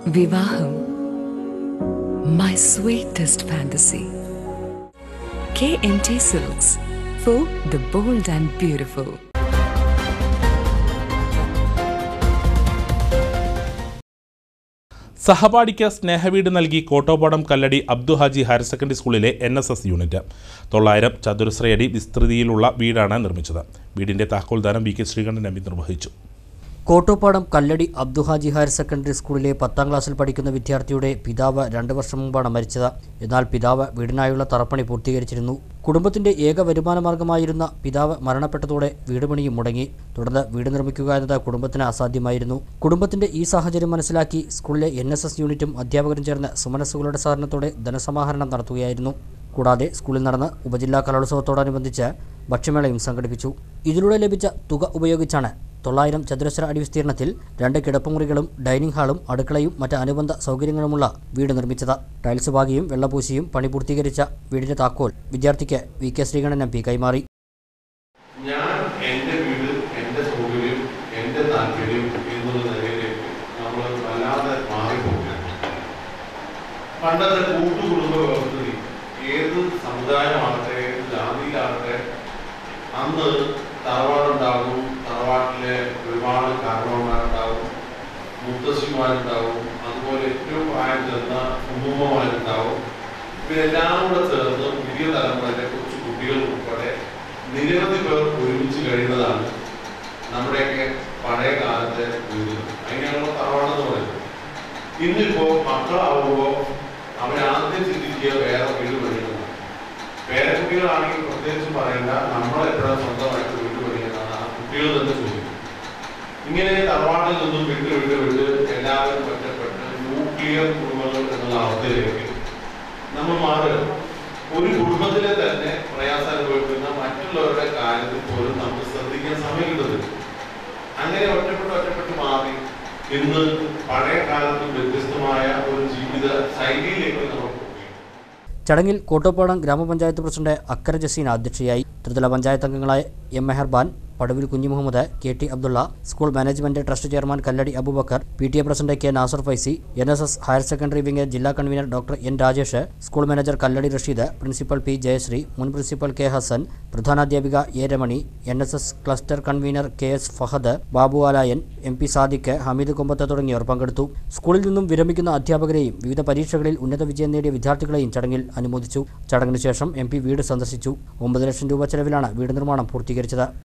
വിവാഹം my sweetest fantasy K M T silks for the bold and beautiful സഹപാഠിക്ക് സ്നേഹവീട് നൽകി കോട്ടോപ്പാടം കല്ലടി അബ്ദു ഹാജി ഹയർ സെക്കൻഡറി സ്കൂളിലെ എൻ എസ് എസ് യൂണിറ്റ് തൊള്ളായിരം ചതുരശ്രയടി വിസ്തൃതിയിലുള്ള വീടാണ് നിർമ്മിച്ചത് വീടിന്റെ താക്കോൽദാനം V K Sreekantan M P നിർവഹിച്ചു കോട്ടോപ്പാടം കല്ലടി അബ്ദുഹാജി ഹയർ സെക്കൻഡറി സ്കൂളിലെ പത്താം ക്ലാസ്സിൽ പഠിക്കുന്ന വിദ്യാർത്ഥിയുടെ പിതാവ് രണ്ട് വർഷം മുമ്പാണ് മരിച്ചത് എന്നാൽ പിതാവ് വീടിനായുള്ള തറപ്പണി പൂർത്തീകരിച്ചിരുന്നു കുടുംബത്തിന്റെ ഏക വരുമാന മാർഗമായിരുന്ന പിതാവ് മരണപ്പെട്ടതോടെ വീട് പണിയും മുടങ്ങി തുടർന്ന് വീട് നിർമ്മിക്കുക എന്നത് കുടുംബത്തിന് അസാധ്യമായിരുന്നു കുടുംബത്തിന്റെ ഈ സാഹചര്യം മനസ്സിലാക്കി സ്കൂളിലെ എൻ എസ് എസ് യൂണിറ്റും അധ്യാപകരും ചേർന്ന് സുമനസ്സുകളുടെ സഹകരണത്തോടെ ധനസമാഹരണം നടത്തുകയായിരുന്നു കൂടാതെ സ്കൂളിൽ നടന്ന ഉപജില്ലാ കലോത്സവത്തോടനുബന്ധിച്ച് ഭക്ഷ്യമേളയും സംഘടിപ്പിച്ചു ഇതിലൂടെ ലഭിച്ച തുക ഉപയോഗിച്ചാണ് തൊള്ളായിരം ചതുരശ്ര അടി വിസ്തീർണത്തിൽ രണ്ട് കിടപ്പുമുറികളും ഡൈനിങ് ഹാളും അടുക്കളയും മറ്റ് അനുബന്ധ സൗകര്യങ്ങളുമുള്ള വീട് നിർമ്മിച്ചത് ടൈൽസ് പാകിയും വെള്ളപൂശിയും പണി പൂർത്തീകരിച്ച വീടിന്റെ താക്കോൽ വിദ്യാർത്ഥിക്ക് V K Sreekantan M P കൈമാറി ഞാൻ എൻ്റെ വീട് എൻ്റെ സൗകര്യം എൻ്റെ താല്പര്യം എന്നുള്ള നിലയിലേക്ക് നമ്മൾ വല്ലാതെ മാറിപ്പോകുകയാണ് പണ്ടത്തെ കൂട്ടുകുടുംബ വ്യവസ്ഥിതി ഏത് സമുദായമാകട്ടെ ഏത് ജാതിയിലാകട്ടെ അന്ന് തറവാടുണ്ടാകും തറവാട്ടിലെ ഒരുപാട് കാരണവന്മാരുണ്ടാവും മുത്തശ്ശിമാരുണ്ടാവും അതുപോലെ ഏറ്റവും പ്രായം ചെന്ന ഉമ്മുമ്മമാരുണ്ടാവും ഇവരെല്ലാം കൂടെ ചേർന്ന് പുതിയ തലമുറയിലെ കൊച്ചു കുട്ടികൾ ഉൾപ്പെടെ നിരവധി പേർ ഒരുമിച്ച് കഴിയുന്നതാണ് നമ്മുടെയൊക്കെ പഴയ കാലത്തെ വീട് അതിനാണല്ലോ തറവാടെന്ന് പറയുന്നത് ഇന്നിപ്പോ മക്കളാവുമ്പോ അവരാദ്യം ചിന്തിക്കുക വേറെ വീട് പണിയുന്നതാണ് പേരക്കുട്ടികളാണെങ്കിൽ പ്രത്യേകിച്ച് പറയണ്ട നമ്മളെപ്പോഴും സ്വന്തമായിട്ട് വീട് പണിയുന്നതാണ് ആ കുട്ടികൾ തന്നെ ചോദിക്കും ഇങ്ങനെ തറവാടിൽ നിന്നും വിട്ട് വിട്ട് വിട്ട് എല്ലാവരും ഒറ്റപ്പെട്ട് ന്യൂക്ലിയർ കുടുംബങ്ങൾ എന്നുള്ള അവസ്ഥയിലേക്ക് നമ്മൾ മാറുക ഒരു കുടുംബത്തിലെ തന്നെ പ്രയാസം അനുഭവിക്കുന്ന മറ്റുള്ളവരുടെ കാര്യത്തിൽ പോലും നമുക്ക് ശ്രദ്ധിക്കാൻ സമയം കിട്ടുന്നില്ല അങ്ങനെ ഒറ്റപ്പെട്ട് ഒറ്റപ്പെട്ട് മാറി ഇന്ന് പഴയ കാലത്തും വ്യത്യസ്തമായ ഒരു ജീവിത ശൈലിയിലേക്ക് നമ്മൾ പോവുകയാണ് ചടങ്ങിൽ കോട്ടോപ്പാടം ഗ്രാമപഞ്ചായത്ത് പ്രസിഡന്റ് അക്കര ജസീന അധ്യക്ഷയായി ത്രിതല പഞ്ചായത്ത് അംഗങ്ങളായ M Meharban Paduvil Kunju Muhammad K T Abdulla school management trust chairman Kalladi Aboobacker P T A president K Nasar Faizi N S S higher secondary wing ജില്ലാ convener doctor N Rajesh school manager Kalladi Rasheed principal P Jayasree മുൻ പ്രിൻസിപ്പൽ കെ ഹസൻ പ്രധാനാധ്യാപിക A Ramani N S S cluster convener K S Fahad Babu Alayan M P Sadiq Hameed Kombath തുടങ്ങിയവർ പങ്കെടുത്തു സ്കൂളിൽ നിന്നും വിരമിക്കുന്ന അധ്യാപകരെയും വിവിധ പരീക്ഷകളിൽ ഉന്നത വിജയം നേടിയ വിദ്യാർത്ഥികളെയും ചടങ്ങിൽ അനുമോദിച്ചു ചടങ്ങിന് ശേഷം എം പി വീട് സന്ദർശിച്ചു ഒമ്പത് ലക്ഷം രൂപ ചെലവിലാണ് വീട് നിർമ്മാണം പൂർത്തീകരിച്ചത്